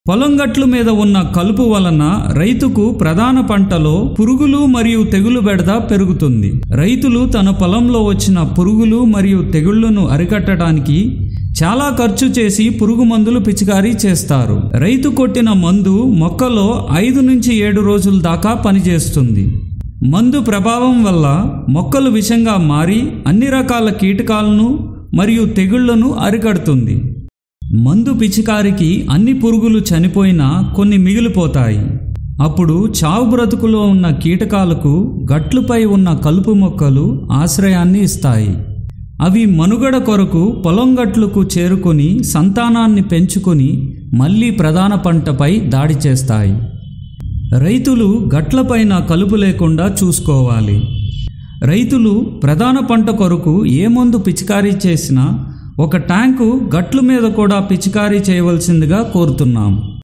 పొలం గట్లు మీద ఉన్న కలుపు వలన రైతుకు ప్రధాన పంటలో పురుగులు మరియు తెగులు బెడద పెరుగుతుంది రైతులు తన పొలంలో వచ్చిన పురుగులు మరియు తెగుళ్లను అరికట్టడానికి చాలా ఖర్చు చేసి పురుగు మందులు పిచికారీ చేస్తారు రైతు కొట్టిన మందు మొక్కలో ఐదు నుంచి ఏడు రోజుల దాకా పనిచేస్తుంది మందు ప్రభావం వల్ల మొక్కలు విషంగా మారి అన్ని రకాల కీటకాలను మరియు తెగుళ్లను అరికడుతుంది మందు పిచికారికి అన్ని పురుగులు చనిపోయినా కొన్ని మిగిలిపోతాయి అప్పుడు చావు బ్రతుకులో ఉన్న కీటకాలకు గట్లుపై ఉన్న కలుపు మొక్కలు ఆశ్రయాన్ని ఇస్తాయి అవి మనుగడ కొరకు పొలం గట్లకు చేరుకొని సంతానాన్ని పెంచుకొని మళ్ళీ ప్రధాన పంటపై దాడి చేస్తాయి రైతులు గట్లపైన కలుపు లేకుండా చూసుకోవాలి రైతులు ప్రధాన పంట కొరకు ఏ మందు పిచికారీ చేసినా ఒక ట్యాంకు గట్లు మీద కూడా పిచికారీ చేయవలసిందిగా కోరుతున్నాం